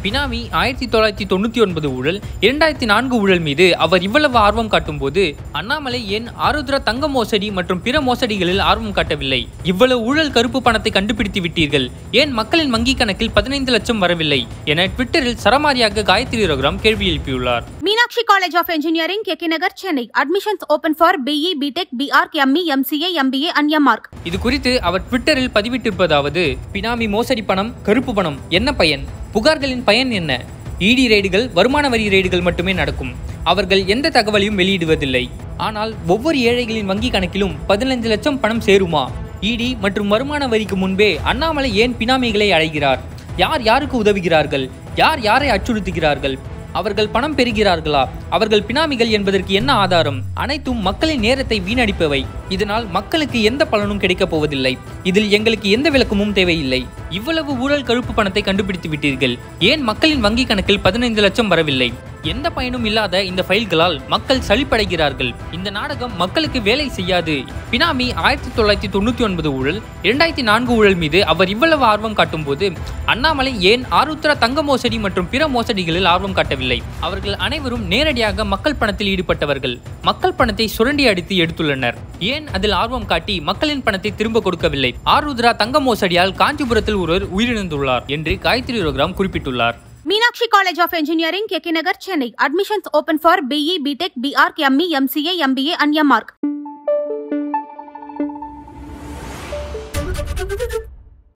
பினாமி ஆயிரத்தி தொள்ளாயிரத்தி தொண்ணூத்தி ஒன்பது ஊழல் இரண்டாயிரத்தி நான்கு ஊழல் மீது அவர் இவ்வளவு ஆர்வம் காட்டும் போது அண்ணாமலை ஏன் ஆருத்ரா தங்க மோசடி மற்றும் பிற மோசடிகளில் ஆர்வம் காட்டவில்லை இவ்வளவு ஊழல் கருப்பு பணத்தை கண்டுபிடித்து விட்டீர்கள் ஏன் மக்களின் வங்கி கணக்கில் பதினைந்து லட்சம் வரவில்லை என ட்விட்டரில் சரமாரியாக காயத்ரி ரகுராம் கேள்வி எழுப்பியுள்ளார் Meenakshi College of Engineering, KK Nagar, Chennai. Admissions open for BE, BTech, BArch, ME, MCA, MBA and MArch. இது குறித்து அவர் ட்விட்டரில் பதிவிட்டிருப்பதாவது பினாமி மோசடி பணம் கருப்பு பணம் என்ன பயன் புகார்களின் பயன் என்ன இடி ரெய்டுகள் வருமான வரி ரெய்டுகள் மட்டுமே நடக்கும் அவர்கள் எந்த தகவலையும் வெளியிடுவதில்லை ஆனால் ஒவ்வொரு ஏழைகளின் வங்கி கணக்கிலும் பதினைந்து லட்சம் பணம் சேருமா இடி மற்றும் வருமான வரிக்கு முன்பே அண்ணாமலை ஏன் பினாமிகளை அழைகிறார் யார் யாருக்கு உதவுகிறார்கள் யார் யாரை அச்சுறுத்துகிறார்கள் அவர்கள் பணம் பெறுகிறார்களா அவர்கள் பினாமிகள் என்பதற்கு என்ன ஆதாரம் அனைத்தும் மக்களின் நேரத்தை வீணடிப்பவை இதனால் மக்களுக்கு எந்த பலனும் கிடைக்கப் போவதில்லை இதில் எங்களுக்கு எந்த விளக்கமும் தேவையில்லை இவ்வளவு ஊழல் கருப்பு பணத்தை கண்டுபிடித்து விட்டீர்கள் ஏன் மக்களின் வங்கி கணக்கில் பதினைந்து லட்சம் வரவில்லை எந்த பயனும் இல்லாத இந்த ஃபைல்களால் மக்கள் சலிப்படைகிறார்கள் இந்த நாடகம் மக்களுக்கு வேலை செய்யாது பினாமி ஆயிரத்தி தொள்ளாயிரத்தி தொண்ணூத்தி ஒன்பது ஊழல் இரண்டாயிரத்தி நான்கு ஊழல் மீது அவர் இவ்வளவு ஆர்வம் காட்டும் போது அண்ணாமலை ஏன் ஆருத்ரா தங்க மோசடி மற்றும் பிற மோசடிகளில் ஆர்வம் காட்டவில்லை அவர்கள் அனைவரும் நேரடியாக மக்கள் பணத்தில் ஈடுபட்டவர்கள் மக்கள் பணத்தை சுரண்டி அடித்து எடுத்துள்ளனர் ஏன் அதில் ஆர்வம் காட்டி மக்களின் பணத்தை திரும்ப கொடுக்கவில்லை ஆருத்ரா தங்க மோசடியால் காஞ்சிபுரத்தில் ஒருவர் உயிரிழந்துள்ளார் என்று காயத்ரி ரோகிராம் குறிப்பிட்டுள்ளார் Meenakshi College of Engineering, KK Nagar, Chennai. Admissions open for BE, BTech, BArch, ME, MCA, MBA and MArch.